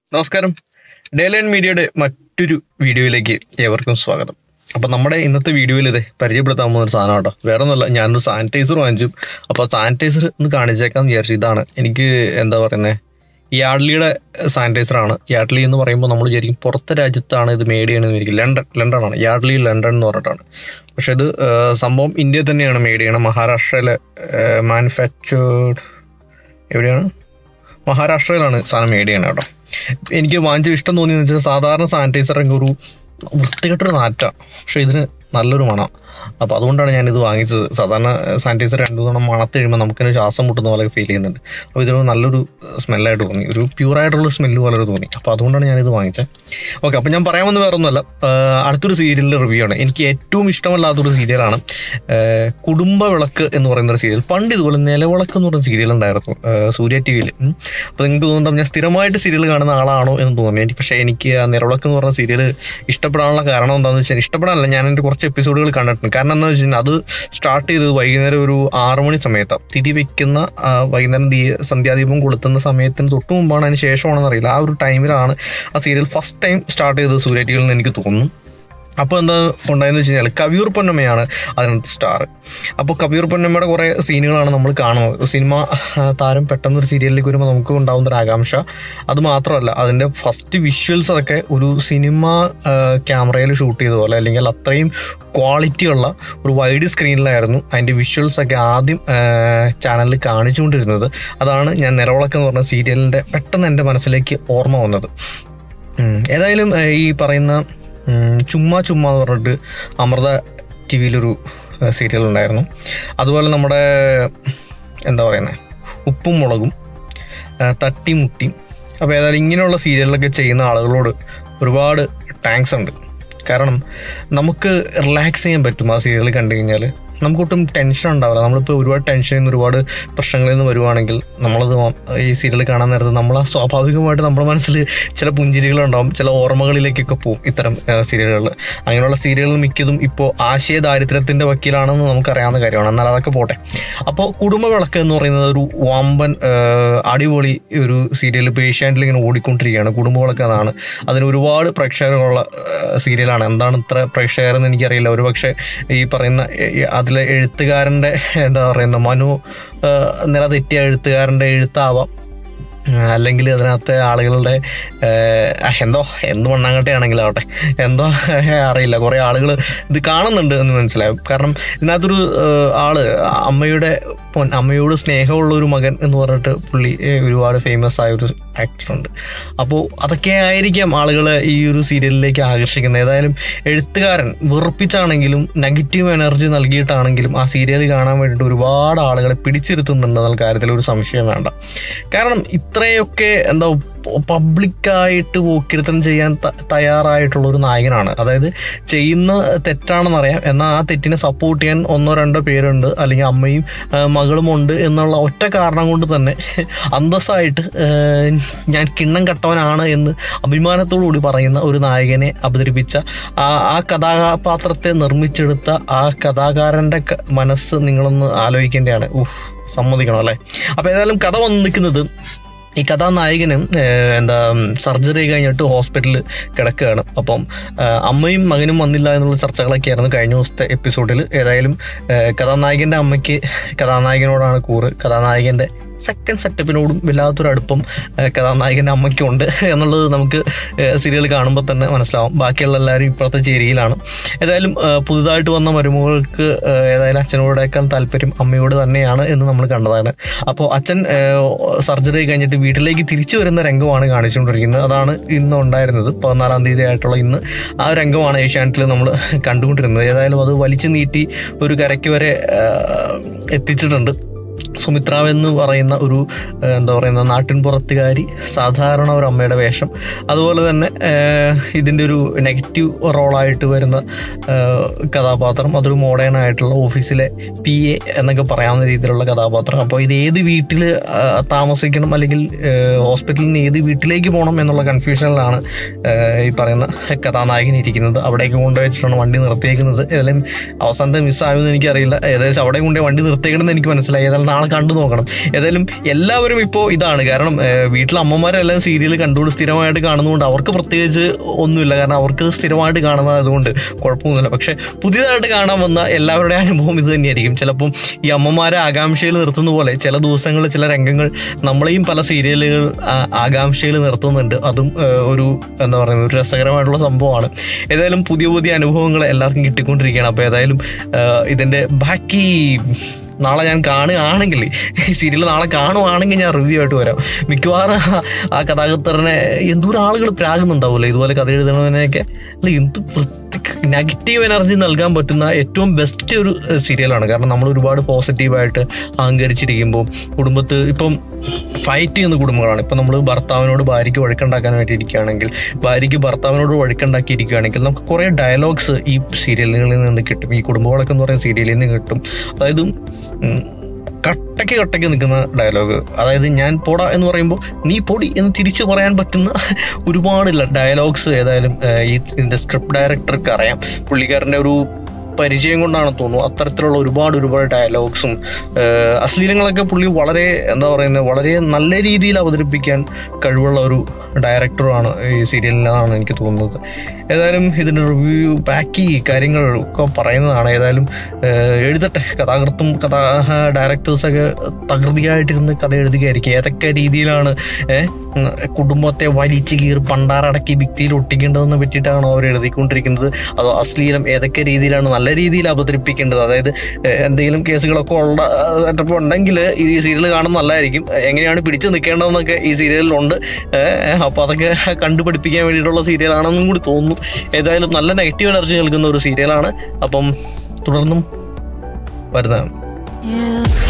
നമസ്കാരം day line മീഡിയയുടെ മറ്റൊരു വീഡിയോയിലേക്ക് ഏവർക്കും സ്വാഗതം അപ്പം നമ്മുടെ ഇന്നത്തെ വീഡിയോയിൽ ഇത് പരിചയപ്പെടുത്താൻ പോകുന്ന ഒരു സാധനം കേട്ടോ വേറെ ഒന്നുമല്ല ഞാനൊരു സാനിറ്റൈസർ വാങ്ങിച്ചു അപ്പോൾ സാനിറ്റൈസർ ഒന്ന് കാണിച്ചേക്കാന്ന് വിചാരിച്ചു ഇതാണ് എനിക്ക് എന്താ പറയുന്നത് യാഡ്ലിയുടെ സാനിറ്റൈസർ ആണ് യാഡ്ലി എന്ന് പറയുമ്പോൾ നമ്മൾ വിചാരിക്കും പുറത്തെ രാജ്യത്താണ് ഇത് മേഡ് ചെയ്യണമെന്ന് വിചാരിക്കും ലണ്ടൻ ലണ്ടൻ ആണ് യാഡ്ലി ലണ്ടൻ എന്ന് പറഞ്ഞിട്ടാണ് പക്ഷെ ഇത് ആ, സംഭവം ഇന്ത്യയിൽ തന്നെയാണ് മേഡ് ചെയ്യണം മഹാരാഷ്ട്രയിലെ മാനുഫാക്ചേർഡ് എവിടെയാണ് മഹാരാഷ്ട്രയിലാണ് സാധനം മേഡ് ചെയ്യണത് കേട്ടോ എനിക്ക് വാങ്ങിച്ച ഇഷ്ടം തോന്നിയെന്ന് വെച്ചാൽ സാധാരണ സാനിറ്റൈസറൊക്കെ ഒരു വൃത്തികെട്ടൊരു നാറ്റ പക്ഷെ ഇതിന് നല്ലൊരു മണം അപ്പോൾ അതുകൊണ്ടാണ് ഞാനിത് വാങ്ങിച്ചത് സാധാരണ സാനിറ്റൈസർ രണ്ടു മൂന്നെണ്ണം മണത്ത് കഴിയുമ്പോൾ നമുക്കിന് ശ്വാസം മുട്ടുന്ന പോലെ ഫീൽ ചെയ്യുന്നുണ്ട് അപ്പോൾ ഇതിന് നല്ലൊരു സ്മെല്ലായിട്ട് തോന്നി ഒരു പ്യൂറായിട്ടുള്ള സ്മെല്ല് പോലെ തോന്നി അപ്പോൾ അതുകൊണ്ടാണ് ഞാനിത് വാങ്ങിച്ചത് ഓക്കെ അപ്പോൾ ഞാൻ പറയാമെന്ന് വേറെ ഒന്നുമല്ല ആഹ് അടുത്തൊരു സീരിയലിൻ്റെ റിവ്യൂ ആണ് എനിക്ക് ഏറ്റവും ഇഷ്ടമല്ലാത്തൊരു സീരിയലാണ് ആഹ് കുടുംബ വിളക്ക് എന്ന് പറയുന്ന ഒരു സീരിയൽ പണ്ട് ഇതുപോലെ നിലവിളക്ക് എന്ന് പറയുന്ന സീരിയൽ ഉണ്ടായിരുന്നു ആഹ് സൂര്യ ടി വിയിൽ അപ്പോൾ നിങ്ങൾക്ക് തോന്നുന്നുണ്ടാവും ഞാൻ സ്ഥിരമായിട്ട് സീരിയൽ കാണുന്ന ആളാണോ എന്ന് തോന്നി എനിക്ക് പക്ഷേ എനിക്ക് ആ നിലവിളക്ക് എന്ന് പറഞ്ഞ സീരിയൽ ഇഷ്ടപ്പെടാനുള്ള കാരണം എന്താണെന്ന് വെച്ചാൽ ഇഷ്ടപ്പെടാനല്ല ഞാൻ എൻ്റെ കുറച്ച് എപ്പിസോഡുകൾ കണ്ടിട്ടുണ്ട് കാരണം എന്താണെന്ന് വെച്ച് കഴിഞ്ഞാൽ അത് സ്റ്റാർട്ട് ചെയ്തത് വൈകുന്നേരം ഒരു ആറ് മണി സമയത്താണ് തിരി വെക്കുന്ന ആ, വൈകുന്നേരം ദീ സന്ധ്യാദീപം കൊളുത്തുന്ന സമയത്തിന് തൊട്ട് മുമ്പാണ് അതിന് ശേഷമാണെന്ന് അറിയില്ല ആ ഒരു ടൈമിലാണ് ആ സീരിയൽ ഫസ്റ്റ് ടൈം സ്റ്റാർട്ട് ചെയ്തത് സൂര്യ ടി വിയിൽ നിന്ന് എനിക്ക് തോന്നുന്നു അപ്പോൾ എന്താ ഉണ്ടായെന്ന് വെച്ച് കഴിഞ്ഞാൽ കവിയൂർ പൊന്നമ്മയാണ് അതിനകത്ത് സ്റ്റാർ അപ്പോൾ കവിയൂർ പൊന്നമ്മയുടെ കുറേ സീനുകളാണ് നമ്മൾ കാണുന്നത് ഒരു സിനിമ ആ, താരം പെട്ടെന്ന് ഒരു സീരിയലിലേക്ക് വരുമ്പോൾ നമുക്ക് ഉണ്ടാകുന്ന ഒരു ആകാംക്ഷ അത് മാത്രമല്ല അതിൻ്റെ ഫസ്റ്റ് വിഷ്വൽസ് ഒക്കെ ഒരു സിനിമ ക്യാമറയിൽ ഷൂട്ട് ചെയ്ത പോലെ അല്ലെങ്കിൽ അത്രയും ക്വാളിറ്റി ഉള്ള ഒരു വൈഡ് സ്ക്രീനിലായിരുന്നു അതിൻ്റെ വിഷ്വൽസ് ഒക്കെ ആദ്യം ചാനലിൽ കാണിച്ചുകൊണ്ടിരുന്നത് അതാണ് ഞാൻ നിലവിളക്ക് എന്ന് പറഞ്ഞ സീരിയലിൻ്റെ പെട്ടെന്ന് എൻ്റെ മനസ്സിലേക്ക് ഓർമ്മ വന്നത് ഉം. ഏതായാലും ഏ, ഈ പറയുന്ന ഉം, ചുമ്മാ ചുമ്മാ എന്ന് പറഞ്ഞിട്ട് അമൃത ടി വിയിലൊരു സീരിയൽ ഉണ്ടായിരുന്നു അതുപോലെ നമ്മുടെ എന്താ പറയുന്നത് ഉപ്പും മുളകും ആ, തട്ടിമുട്ടിയും അപ്പോൾ ഏതായാലും ഇങ്ങനെയുള്ള സീരിയലൊക്കെ ചെയ്യുന്ന ആളുകളോട് ഒരുപാട് താങ്ക്സ് ഉണ്ട് കാരണം നമുക്ക് റിലാക്സ് ചെയ്യാൻ പറ്റും ആ സീരിയൽ കണ്ടു കഴിഞ്ഞാൽ നമുക്കൊട്ടും ടെൻഷൻ ഉണ്ടാവില്ല നമ്മളിപ്പോൾ ഒരുപാട് ടെൻഷനിൽ നിന്ന് ഒരുപാട് പ്രശ്നങ്ങളിൽ നിന്ന് വരുവാണെങ്കിൽ നമ്മളത് മ- ഈ സീരിയൽ കാണാൻ നേരത്ത് നമ്മൾ ആ സ്വാഭാവികമായിട്ട് നമ്മുടെ മനസ്സിൽ ചില പുഞ്ചിരികളുണ്ടാവും ചില ഓർമ്മകളിലേക്കൊക്കെ പോകും ഇത്തരം സീരിയലുകൾ അങ്ങനെയുള്ള സീരിയലുകൾ മിക്കതും ഇപ്പോൾ ആശയ ദാരിദ്ര്യത്തിൻ്റെ വക്കീലാണെന്ന് നമുക്കറിയാവുന്ന കാര്യമാണ് എന്നാൽ അതൊക്കെ പോട്ടെ അപ്പോൾ കുടുംബ വിളക്ക് എന്ന് പറയുന്നത് ഒരു വമ്പൻ ആ, അടിപൊളി ഒരു സീരിയൽ ഇപ്പോൾ ഏഷ്യാനെറ്റിൽ ഇങ്ങനെ ഓടിക്കൊണ്ടിരിക്കുകയാണ് കുടുംബ വിളക്ക് എന്നാണ് അതിന് ഒരുപാട് പ്രേക്ഷകരുള്ള ആ, സീരിയലാണ് എന്താണ് ഇത്ര പ്രേക്ഷകരെന്ന് എനിക്കറിയില്ല ഒരുപക്ഷെ ഈ പറയുന്ന എ- എ- അതിലെ എഴുത്തുകാരൻ്റെ എന്താ പറയുന്ന മനു ആ, നില തെറ്റിയ എഴുത്തുകാരൻ്റെ എഴുത്താവാം ആ, അല്ലെങ്കിൽ അതിനകത്തെ ആളുകളുടെ ആ, എന്തോ എന്ത് മണ്ണാങ്കട്ടയാണെങ്കിലും ആവട്ടെ എന്തോ അറിയില്ല കുറേ ആളുകൾ ഇത് കാണുന്നുണ്ട് എന്ന് മനസ്സിലാവും കാരണം ഇതിനകത്തൊരു ആ, ആള് അമ്മയുടെ പൊൻ അമ്മയോട് സ്നേഹമുള്ള ഒരു മകൻ എന്ന് പറഞ്ഞിട്ട് പുള്ളി ഏ, ഒരുപാട് ഫേമസ് ആയ ഒരു ആക്ടറുണ്ട് അപ്പോൾ അതൊക്കെ ആയിരിക്കാം ആളുകളെ ഈ ഒരു സീരിയലിലേക്ക് ആകർഷിക്കുന്നത് ഏതായാലും എഴുത്തുകാരൻ വെറുപ്പിച്ചാണെങ്കിലും നെഗറ്റീവ് എനർജി നൽകിയിട്ടാണെങ്കിലും ആ സീരിയൽ കാണാൻ വേണ്ടിയിട്ട് ഒരുപാട് ആളുകളെ പിടിച്ചിരുത്തുന്നുണ്ട് എന്നുള്ള കാര്യത്തിൽ ഒരു സംശയം വേണ്ട കാരണം ഇത്രയൊക്കെ എന്താ പബ്ലിക്കായിട്ട് പോക്കിരുത്തം ചെയ്യാൻ ത- തയ്യാറായിട്ടുള്ള ഒരു നായകനാണ് അതായത് ചെയ്യുന്ന തെറ്റാണെന്നറിയാം എന്നാൽ ആ തെറ്റിനെ സപ്പോർട്ട് ചെയ്യാൻ ഒന്നോ രണ്ടോ പേരുണ്ട് അല്ലെങ്കിൽ അമ്മയും ആ, മകളും ഉണ്ട് എന്നുള്ള ഒറ്റ കാരണം കൊണ്ട് തന്നെ അന്തസ്സായിട്ട് ആ, ഞാൻ കിണ്ണം കട്ടവനാണ് എന്ന് അഭിമാനത്തോടു കൂടി പറയുന്ന ഒരു നായകനെ അവതരിപ്പിച്ച ആ ആ കഥാപാത്രത്തെ നിർമ്മിച്ചെടുത്ത ആ കഥാകാരൻ്റെ ക- മനസ്സ് നിങ്ങളൊന്ന് ആലോചിക്കേണ്ടതാണ് ഊഹ് സമ്മതിക്കണം അല്ലേ അപ്പോൾ ഏതായാലും കഥ വന്ന് നിൽക്കുന്നത് ഈ കഥാനായകനും ഏഹ്, എന്താ സർജറി കഴിഞ്ഞിട്ട് ഹോസ്പിറ്റലിൽ കിടക്കുകയാണ് അപ്പം ഏഹ്, അമ്മയും മകനും വന്നില്ല എന്നുള്ള ചർച്ചകളൊക്കെ ആയിരുന്നു കഴിഞ്ഞ ദിവസത്തെ എപ്പിസോഡിൽ ഏതായാലും ഏഹ്, കഥാനായകൻ്റെ അമ്മയ്ക്ക് കഥാനായകനോടാണ് കൂറ് കഥാനായകൻ്റെ സെക്കൻഡ് സെറ്റപ്പിനോടും വല്ലാത്തൊരു അടുപ്പം ഏഹ്, കഥാനായകൻ്റെ അമ്മയ്ക്കുണ്ട് എന്നുള്ളത് നമുക്ക് സീരിയൽ കാണുമ്പോൾ തന്നെ മനസ്സിലാവും ബാക്കിയുള്ള എല്ലാവരും ഇപ്പോഴത്തെ ചേരിയിലാണ് ഏതായാലും ഏഹ്, പുതുതായിട്ട് വന്ന മരുമകൾക്ക് ഏഹ്, ഏതായാലും അച്ഛനോടേക്കാൾ താല്പര്യം അമ്മയോട് തന്നെയാണ് എന്ന് നമ്മൾ കണ്ടതാണ് അപ്പോൾ അച്ഛൻ സർജറി കഴിഞ്ഞിട്ട് വീട്ടിലേക്ക് തിരിച്ചു വരുന്ന രംഗമാണ് കാണിച്ചുകൊണ്ടിരിക്കുന്നത് അതാണ് ഇന്ന് ഉണ്ടായിരുന്നത് പതിനാലാം തീയതി ആയിട്ടുള്ള ഇന്ന് ആ ഒരു രംഗമാണ് ഏഷ്യാനെറ്റിൽ നമ്മൾ കണ്ടുകൊണ്ടിരുന്നത് ഏതായാലും അത് വലിച്ചു നീട്ടി ഒരു കരയ്ക്ക് വരെ ഏഹ്, എത്തിച്ചിട്ടുണ്ട് സുമിത്രാവ് എന്ന് പറയുന്ന ഒരു ഏഹ്, എന്താ പറയുന്ന നാട്ടിൻപുറത്തുകാരി സാധാരണ ഒരു അമ്മയുടെ വേഷം അതുപോലെ തന്നെ ഏഹ്, ഇതിൻ്റെ ഒരു നെഗറ്റീവ് റോളായിട്ട് വരുന്ന ഏഹ്, കഥാപാത്രം അതൊരു മോഡേൺ ആയിട്ടുള്ള ഓഫീസിലെ പി എ എന്നൊക്കെ പറയാവുന്ന രീതിയിലുള്ള കഥാപാത്രം അപ്പോൾ ഇത് ഏത് വീട്ടിൽ താമസിക്കണം അല്ലെങ്കിൽ ഏഹ്, ഹോസ്പിറ്റലിൽ നിന്ന് ഏത് വീട്ടിലേക്ക് പോകണം എന്നുള്ള കൺഫ്യൂഷനിലാണ് ഏഹ്, ഈ പറയുന്ന കഥാനായകൻ ഇരിക്കുന്നത് അവിടേക്ക് കൊണ്ടുവച്ചിട്ടാണ് വണ്ടി നിർത്തിയേക്കുന്നത് ഏതായാലും അവസാനത്തെ മിസ്സായതെന്ന് എനിക്കറിയില്ല ഏകദേശം അവിടെ കൊണ്ടുപോയി വണ്ടി നിർത്തിയേക്കണമെന്ന് എനിക്ക് മനസ്സിലായി ഏതായാലും നാളെ കണ്ടു നോക്കണം ഏതായാലും എല്ലാവരും ഇപ്പോൾ ഇതാണ് കാരണം ഏഹ്, വീട്ടിലെ അമ്മമാരെല്ലാം സീരിയൽ കണ്ടുകൊണ്ട് സ്ഥിരമായിട്ട് കാണുന്നതുകൊണ്ട് അവർക്ക് പ്രത്യേകിച്ച് ഒന്നുമില്ല കാരണം അവർക്ക് സ്ഥിരമായിട്ട് കാണുന്നതുകൊണ്ട് കുഴപ്പമൊന്നുമില്ല പക്ഷെ പുതിയതായിട്ട് കാണാൻ വന്ന എല്ലാവരുടെയും അനുഭവം ഇത് തന്നെയായിരിക്കും ചിലപ്പം ഈ അമ്മമാരെ ആകാംക്ഷയിൽ നിർത്തുന്ന പോലെ ചില ദിവസങ്ങളിൽ ചില രംഗങ്ങൾ നമ്മളെയും പല സീരിയലുകൾ ആ- ആകാംക്ഷയിൽ നിർത്തുന്നുണ്ട് അതും ഏഹ്, ഒരു എന്താ പറയുന്നത് ഒരു രസകരമായിട്ടുള്ള സംഭവമാണ് ഏതായാലും പുതിയ പുതിയ അനുഭവങ്ങൾ എല്ലാവർക്കും കിട്ടിക്കൊണ്ടിരിക്കുകയാണ് അപ്പോൾ ഏതായാലും ഏഹ്, ഇതിൻ്റെ ബാക്കി നാളെ ഞാൻ കാണുകയാണെങ്കിൽ ഈ സീരിയൽ നാളെ കാണുവാണെങ്കിൽ ഞാൻ റിവ്യൂ ആയിട്ട് വരാം മിക്കവാറും ആ- ആ കഥാകൃത്തറിനെ എന്തോരം ആളുകൾ പ്രാകുന്നുണ്ടാവുമല്ലോ ഇതുപോലെ കഥ എഴുതണതിനെയൊക്കെ അല്ല എന്ത് വൃത്തി നെഗറ്റീവ് എനർജി നൽകാൻ പറ്റുന്ന ഏറ്റവും ബെസ്റ്റ് ഒരു ഏഹ്, സീരിയലാണ് കാരണം നമ്മൾ ഒരുപാട് പോസിറ്റീവായിട്ട് അഹങ്കരിച്ചിരിക്കുമ്പോൾ കുടുംബത്ത് ഇപ്പം ഫൈറ്റ് ചെയ്യുന്ന കുടുംബങ്ങളാണ് ഇപ്പം നമ്മൾ ഭർത്താവിനോട് ഭാര്യയ്ക്ക് വഴക്കുണ്ടാക്കാൻ വേണ്ടി ഇരിക്കുകയാണെങ്കിൽ ഭാര്യയ്ക്ക് ഭർത്താവിനോട് വഴക്കുണ്ടാക്കിയിരിക്കുകയാണെങ്കിൽ നമുക്ക് കുറേ ഡയലോഗ്സ് ഈ സീരിയലുകളിൽ നിന്ന് കിട്ടും ഈ കുടുംബങ്ങളൊക്കെ എന്ന് പറയുന്ന സീരിയലിൽ നിന്ന് കിട്ടും അതായത് ഉം, കട്ടയ്ക്ക് കട്ടയ്ക്ക് നിൽക്കുന്ന ഡയലോഗ് അതായത് ഞാൻ പോടാ എന്ന് പറയുമ്പോൾ നീ പൊടി എന്ന് തിരിച്ചു പറയാൻ പറ്റുന്ന ഒരുപാട് ഡയലോഗ്സ് ഏതായാലും ഏഹ്, ഈ ഇതിൻ്റെ സ്ക്രിപ്റ്റ് ഡയറക്ടർക്ക് അറിയാം പുള്ളിക്കാരൻ്റെ ഒരു പരിചയം കൊണ്ടാണ് തോന്നുന്നു അത്തരത്തിലുള്ള ഒരുപാട് ഒരുപാട് ഡയലോഗ്സും അശ്ലീലങ്ങളൊക്കെ പുള്ളി വളരെ എന്താ പറയുന്നത് വളരെ നല്ല രീതിയിൽ അവതരിപ്പിക്കാൻ കഴിവുള്ള ഒരു ഡയറക്ടറുമാണ് ഈ സീരിയലിനാണ് എനിക്ക് തോന്നുന്നത് ഏതായാലും ഇതിൻ്റെ റിവ്യൂ ബാക്കി കാര്യങ്ങൾ ഒക്കെ പറയുന്നതാണ് ഏതായാലും ഏഹ്, എഴുതട്ടെ കഥാകൃത്തും കഥാ ഡയറക്ടേഴ്സൊക്കെ തകൃതിയായിട്ടിരുന്ന് കഥ എഴുതുകയായിരിക്കും ഏതൊക്കെ രീതിയിലാണ് ഏഹ്, ഉം, കുടുംബത്തെ വലിച്ചു കീറി പണ്ടാറടക്കി ഭിത്തിയിൽ ഒട്ടിക്കേണ്ടതെന്ന് പറ്റിയിട്ടാണോ അവർ എഴുതിക്കൊണ്ടിരിക്കുന്നത് അതോ അശ്ലീലം ഏതൊക്കെ രീതിയിലാണ് നല്ല രീതിയിൽ അവതരിപ്പിക്കേണ്ടത് അതായത് ഏഹ്, എന്തെങ്കിലും കേസുകളൊക്കെ ഉള്ള സെറ്റപ്പ് ഉണ്ടെങ്കിൽ ഈ സീരിയൽ കാണുന്നത് നല്ലതായിരിക്കും എങ്ങനെയാണ് പിടിച്ചു നിൽക്കേണ്ടതെന്നൊക്കെ ഈ സീരിയലിലുണ്ട് അപ്പോൾ അതൊക്കെ കണ്ടുപഠിപ്പിക്കാൻ വേണ്ടിയിട്ടുള്ള സീരിയലാണെന്നും കൂടി തോന്നുന്നു ഏതായാലും നല്ല നെഗറ്റീവ് എനർജി നൽകുന്ന ഒരു സീരിയലാണ് അപ്പം തുടർന്നും വരുന്നതാണ് You